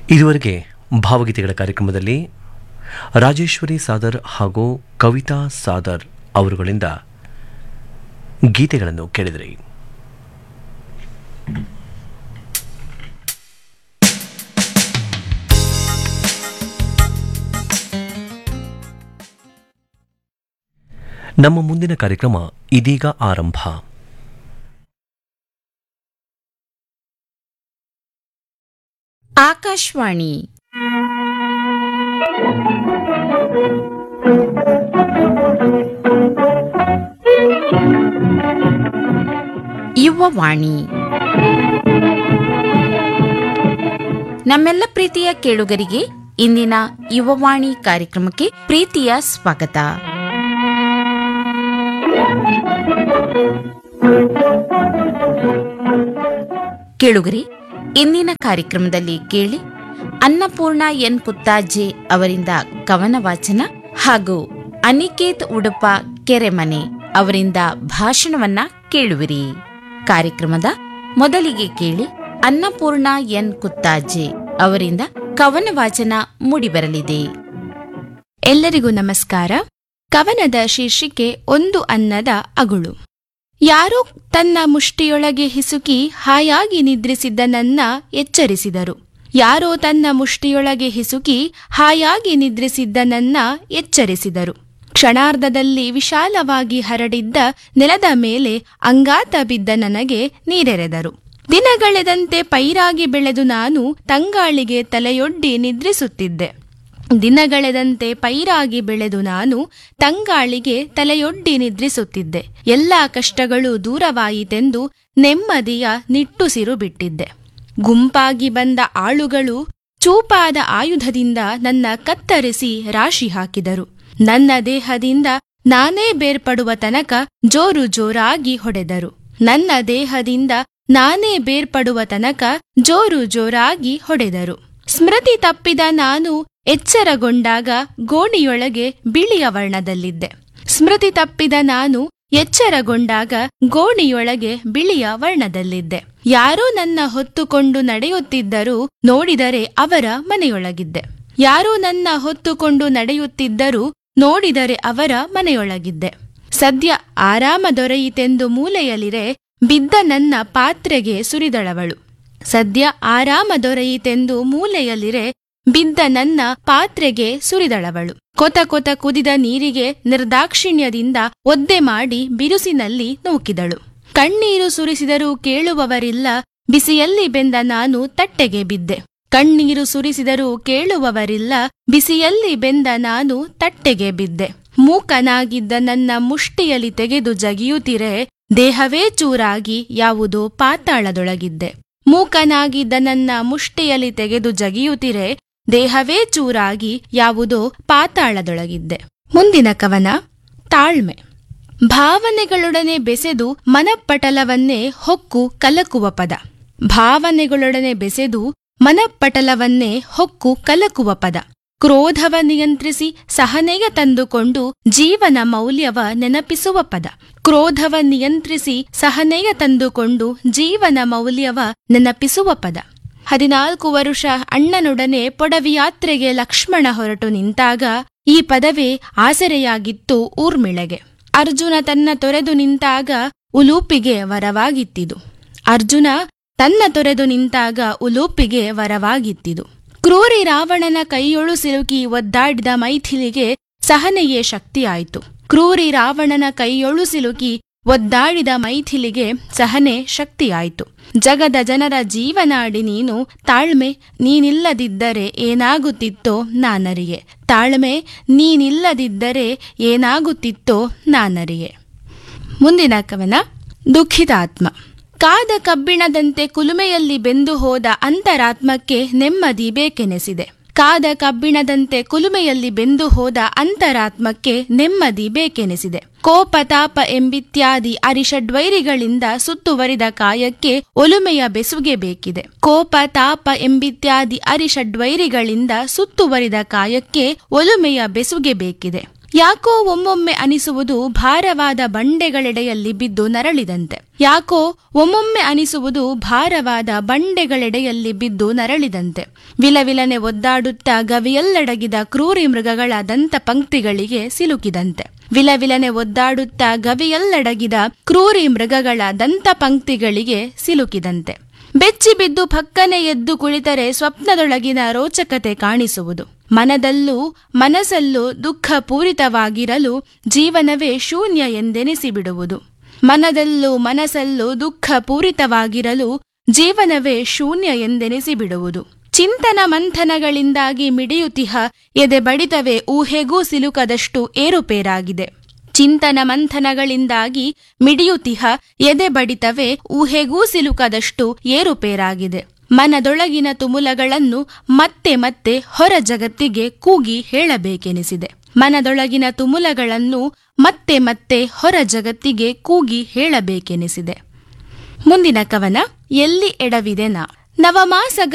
ಇದುವರೆಗೆ ಭಾವಗೀತೆಗಳ ಕಾರ್ಯಕ್ರಮದಲ್ಲಿ ರಾಜೇಶ್ವರಿ ಸಾದರ್ ಹಾಗೂ ಕವಿತಾ ಸಾದರ್ ಅವರುಗಳಿಂದ ಗೀತೆಗಳನ್ನು ಕೇಳಿದ್ರಿ ನಮ್ಮ ಮುಂದಿನ ಕಾರ್ಯಕ್ರಮ ಇದೀಗ ಆರಂಭ ಆಕಾಶವಾಣಿ ಯುವವಾಣಿ ನಮ್ಮೆಲ್ಲ ಪ್ರೀತಿಯ ಕೇಳುಗರಿಗೆ ಇಂದಿನ ಯುವವಾಣಿ ಕಾರ್ಯಕ್ರಮಕ್ಕೆ ಪ್ರೀತಿಯ ಸ್ವಾಗತ ಕೇಳುಗರಿ ಇಂದಿನ ಕಾರ್ಯಕ್ರಮದಲ್ಲಿ ಕೇಳಿ ಅನ್ನಪೂರ್ಣ ಎನ್ ಪುತ್ತಾಜೆ ಅವರಿಂದ ಕವನ ವಾಚನ ಹಾಗೂ ಅನಿಕೇತ್ ಉಡುಪ ಕೆರೆಮನೆ ಅವರಿಂದ ಭಾಷಣವನ್ನ ಕೇಳುವಿರಿ ಕಾರ್ಯಕ್ರಮದ ಮೊದಲಿಗೆ ಕೇಳಿ ಅನ್ನಪೂರ್ಣ ಎನ್ ಕುತ್ತಾಜೆ ಅವರಿಂದ ಕವನ ವಾಚನ ಮೂಡಿಬರಲಿದೆ ಎಲ್ಲರಿಗೂ ನಮಸ್ಕಾರ ಕವನದ ಶೀರ್ಷಿಕೆ ಒಂದು ಅನ್ನದ ಅಗುಳು ಯಾರೋ ತನ್ನ ಮುಷ್ಟಿಯೊಳಗೆ ಹಿಸುಕಿ ಹಾಯಾಗಿ ನಿದ್ರಿಸಿದ್ದ ನನ್ನ ಎಚ್ಚರಿಸಿದರು ಯಾರೋ ತನ್ನ ಮುಷ್ಟಿಯೊಳಗೆ ಹಿಸುಕಿ ಹಾಯಾಗಿ ನಿದ್ರಿಸಿದ್ದ ನನ್ನ ಎಚ್ಚರಿಸಿದರು ಕ್ಷಣಾರ್ಧದಲ್ಲಿ ವಿಶಾಲವಾಗಿ ಹರಡಿದ್ದ ನೆಲದ ಮೇಲೆ ಅಂಗಾತ ಬಿದ್ದ ನನಗೆ ನೀರೆರೆದರು ದಿನಗಳೆದಂತೆ ಪೈರಾಗಿ ಬೆಳೆದು ನಾನು ತಂಗಾಳಿಗೆ ತಲೆಯೊಡ್ಡಿ ನಿದ್ರಿಸುತ್ತಿದ್ದೆ ದಿನಗಳೆದಂತೆ ಪೈರಾಗಿ ಬೆಳೆದು ನಾನು ತಂಗಾಳಿಗೆ ತಲೆಯೊಡ್ಡಿ ನಿದ್ರಿಸುತ್ತಿದ್ದೆ ಎಲ್ಲಾ ಕಷ್ಟಗಳು ದೂರವಾಯಿತೆಂದು ನೆಮ್ಮದಿಯ ನಿಟ್ಟುಸಿರು ಬಿಟ್ಟಿದ್ದೆ ಗುಂಪಾಗಿ ಬಂದ ಆಳುಗಳು ಚೂಪಾದ ಆಯುಧದಿಂದ ನನ್ನ ಕತ್ತರಿಸಿ ರಾಶಿ ಹಾಕಿದರು ನನ್ನ ದೇಹದಿಂದ ನಾನೇ ಬೇರ್ಪಡುವ ತನಕ ಜೋರು ಜೋರಾಗಿ ಹೊಡೆದರು ನನ್ನ ದೇಹದಿಂದ ನಾನೇ ಬೇರ್ಪಡುವ ತನಕ ಜೋರು ಜೋರಾಗಿ ಹೊಡೆದರು ಸ್ಮೃತಿ ತಪ್ಪಿದ ನಾನು ಎಚ್ಚರಗೊಂಡಾಗ ಗೋಣಿಯೊಳಗೆ ಬಿಳಿಯ ವರ್ಣದಲ್ಲಿದ್ದೆ ಸ್ಮೃತಿ ತಪ್ಪಿದ ನಾನು ಎಚ್ಚರಗೊಂಡಾಗ ಗೋಣಿಯೊಳಗೆ ಬಿಳಿಯ ವರ್ಣದಲ್ಲಿದ್ದೆ ಯಾರೋ ನನ್ನ ಹೊತ್ತುಕೊಂಡು ನಡೆಯುತ್ತಿದ್ದರೂ ನೋಡಿದರೆ ಅವರ ಮನೆಯೊಳಗಿದ್ದೆ ಯಾರೋ ನನ್ನ ಹೊತ್ತುಕೊಂಡು ನಡೆಯುತ್ತಿದ್ದರೂ ನೋಡಿದರೆ ಅವರ ಮನೆಯೊಳಗಿದ್ದೆ ಸದ್ಯ ಆರಾಮ ದೊರೆಯಿತೆಂದು ಮೂಲೆಯಲಿರೆ ಬಿದ್ದ ನನ್ನ ಪಾತ್ರೆಗೆ ಸುರಿದಳವಳು ಸದ್ಯ ಆರಾಮ ದೊರೆಯಿತೆಂದು ಮೂಲೆಯಲ್ಲಿರೆ ಬಿದ್ದ ನನ್ನ ಪಾತ್ರೆಗೆ ಸುರಿದಳವಳು ಕೊತ ಕೊತ ಕುದಿದ ನೀರಿಗೆ ನಿರ್ದಾಕ್ಷಿಣ್ಯದಿಂದ ಒದ್ದೆ ಮಾಡಿ ಬಿರುಸಿನಲ್ಲಿ ನೂಕಿದಳು ಕಣ್ಣೀರು ಸುರಿಸಿದರೂ ಕೇಳುವವರಿಲ್ಲ ಬಿಸಿಯಲ್ಲಿ ಬೆಂದ ನಾನು ತಟ್ಟೆಗೆ ಬಿದ್ದೆ ಕಣ್ಣೀರು ಸುರಿಸಿದರೂ ಕೇಳುವವರಿಲ್ಲ ಬಿಸಿಯಲ್ಲಿ ಬೆಂದ ನಾನು ತಟ್ಟೆಗೆ ಬಿದ್ದೆ ಮೂಕನಾಗಿದ್ದ ನನ್ನ ಮುಷ್ಟಿಯಲ್ಲಿ ತೆಗೆದು ಜಗಿಯುತ್ತಿರೆ ದೇಹವೇ ಚೂರಾಗಿ ಯಾವುದೋ ಪಾತಾಳದೊಳಗಿದ್ದೆ ಮೂಕನಾಗಿದ್ದ ನನ್ನ ಮುಷ್ಟಿಯಲ್ಲಿ ತೆಗೆದು ಜಗಿಯುತ್ತಿರೆ ದೇಹವೇ ಚೂರಾಗಿ ಯಾವುದೋ ಪಾತಾಳದೊಳಗಿದ್ದೆ ಮುಂದಿನ ಕವನ ತಾಳ್ಮೆ ಭಾವನೆಗಳೊಡನೆ ಬೆಸೆದು ಮನಪಟಲವನ್ನೇ ಹೊಕ್ಕು ಕಲಕುವ ಪದ ಭಾವನೆಗಳೊಡನೆ ಬೆಸೆದು ಮನಪಟಲವನ್ನೇ ಹೊಕ್ಕು ಕಲಕುವ ಪದ ಕ್ರೋಧವ ನಿಯಂತ್ರಿಸಿ ಸಹನೆಯ ತಂದುಕೊಂಡು ಜೀವನ ಮೌಲ್ಯವ ನೆನಪಿಸುವ ಪದ ಕ್ರೋಧವ ನಿಯಂತ್ರಿಸಿ ಸಹನೆಯ ತಂದುಕೊಂಡು ಜೀವನ ಮೌಲ್ಯವ ನೆನಪಿಸುವ ಪದ ಹದಿನಾಲ್ಕು ವರುಷ ಅಣ್ಣನೊಡನೆ ಪೊಡವಿಯಾತ್ರೆಗೆ ಲಕ್ಷ್ಮಣ ಹೊರಟು ನಿಂತಾಗ ಈ ಪದವೇ ಆಸರೆಯಾಗಿತ್ತು ಊರ್ಮಿಳೆಗೆ ಅರ್ಜುನ ತನ್ನ ತೊರೆದು ನಿಂತಾಗ ಉಲೂಪಿಗೆ ವರವಾಗಿತ್ತಿದು ಅರ್ಜುನ ತನ್ನ ತೊರೆದು ನಿಂತಾಗ ಉಲೂಪಿಗೆ ವರವಾಗಿತ್ತಿದು ಕ್ರೂರಿ ರಾವಣನ ಕೈಯೊಳು ಸಿಲುಕಿ ಒದ್ದಾಡಿದ ಮೈಥಿಲಿಗೆ ಸಹನೆಯೇ ಶಕ್ತಿಯಾಯಿತು ಕ್ರೂರಿ ರಾವಣನ ಕೈಯೊಳು ಸಿಲುಕಿ ಒದ್ದಾಡಿದ ಮೈಥಿಲಿಗೆ ಸಹನೆ ಶಕ್ತಿಯಾಯಿತು ಜಗದ ಜನರ ಜೀವನಾಡಿ ನೀನು ತಾಳ್ಮೆ ನೀನಿಲ್ಲದಿದ್ದರೆ ಏನಾಗುತ್ತಿತ್ತೋ ನಾನರಿಯೆ ತಾಳ್ಮೆ ನೀನಿಲ್ಲದಿದ್ದರೆ ಏನಾಗುತ್ತಿತ್ತೋ ನಾನರಿಯೆ ಮುಂದಿನ ಕವನ ದುಃಖಿತಾತ್ಮ ಕಾದ ಕಬ್ಬಿಣದಂತೆ ಕುಲುಮೆಯಲ್ಲಿ ಬೆಂದು ಹೋದ ಅಂತರಾತ್ಮಕ್ಕೆ ನೆಮ್ಮದಿ ಬೇಕೆನೆಸಿದೆ ಕಾದ ಕಬ್ಬಿಣದಂತೆ ಕುಲುಮೆಯಲ್ಲಿ ಬೆಂದು ಹೋದ ಅಂತರಾತ್ಮಕ್ಕೆ ನೆಮ್ಮದಿ ಬೇಕೆನಿಸಿದೆ ಕೋಪ ತಾಪ ಎಂಬಿತ್ಯಾದಿ ಅರಿಷಡ್ವೈರಿಗಳಿಂದ ಸುತ್ತುವರಿದ ಕಾಯಕ್ಕೆ ಒಲುಮೆಯ ಬೆಸುಗೆ ಬೇಕಿದೆ ಕೋಪ ತಾಪ ಎಂಬಿತ್ಯಾದಿ ಅರಿಷಡ್ವೈರಿಗಳಿಂದ ಸುತ್ತುವರಿದ ಕಾಯಕ್ಕೆ ಒಲುಮೆಯ ಬೆಸುಗೆ ಬೇಕಿದೆ ಯಾಕೋ ಒಮ್ಮೊಮ್ಮೆ ಅನಿಸುವುದು ಭಾರವಾದ ಬಂಡೆಗಳೆಡೆಯಲ್ಲಿ ಬಿದ್ದು ನರಳಿದಂತೆ ಯಾಕೋ ಒಮ್ಮೊಮ್ಮೆ ಅನಿಸುವುದು ಭಾರವಾದ ಬಂಡೆಗಳೆಡೆಯಲ್ಲಿ ಬಿದ್ದು ನರಳಿದಂತೆ ವಿಲವಿಲನೆ ಒದ್ದಾಡುತ್ತಾ ಗವಿಯಲ್ಲಡಗಿದ ಕ್ರೂರಿ ಮೃಗಗಳ ದಂತ ಪಂಕ್ತಿಗಳಿಗೆ ಸಿಲುಕಿದಂತೆ ವಿಲವಿಲನೆ ಒದ್ದಾಡುತ್ತಾ ಗವಿಯಲ್ಲಡಗಿದ ಕ್ರೂರಿ ಮೃಗಗಳ ದಂತ ಪಂಕ್ತಿಗಳಿಗೆ ಸಿಲುಕಿದಂತೆ ಬೆಚ್ಚಿ ಬಿದ್ದು ಪಕ್ಕನೆ ಎದ್ದು ಕುಳಿತರೆ ಸ್ವಪ್ನದೊಳಗಿನ ರೋಚಕತೆ ಕಾಣಿಸುವುದು ಮನದಲ್ಲೂ ಮನಸ್ಸಲ್ಲೂ ದುಃಖ ಪೂರಿತವಾಗಿರಲು ಜೀವನವೇ ಶೂನ್ಯ ಎಂದೆನಿಸಿಬಿಡುವುದು ಮನದಲ್ಲೂ ಮನಸ್ಸಲ್ಲೂ ದುಃಖ ಪೂರಿತವಾಗಿರಲು ಜೀವನವೇ ಶೂನ್ಯ ಎಂದೆನಿಸಿಬಿಡುವುದು ಚಿಂತನ ಮಂಥನಗಳಿಂದಾಗಿ ಮಿಡಿಯುತಿಹ ಎದೆ ಬಡಿತವೇ ಊಹೆಗೂ ಸಿಲುಕದಷ್ಟು ಏರುಪೇರಾಗಿದೆ ಚಿಂತನ ಮಂಥನಗಳಿಂದಾಗಿ ಮಿಡಿಯುತಿಹ ಎದೆ ಬಡಿತವೇ ಊಹೆಗೂ ಸಿಲುಕದಷ್ಟು ಏರುಪೇರಾಗಿದೆ ಮನದೊಳಗಿನ ತುಮುಲಗಳನ್ನು ಮತ್ತೆ ಮತ್ತೆ ಹೊರ ಜಗತ್ತಿಗೆ ಕೂಗಿ ಹೇಳಬೇಕೆನಿಸಿದೆ ಮನದೊಳಗಿನ ತುಮುಲಗಳನ್ನು ಮತ್ತೆ ಮತ್ತೆ ಹೊರ ಜಗತ್ತಿಗೆ ಕೂಗಿ ಹೇಳಬೇಕೆನಿಸಿದೆ ಮುಂದಿನ ಕವನ ಎಲ್ಲಿ ಎಡವಿದೆ ನಾ ನವಮಾಸ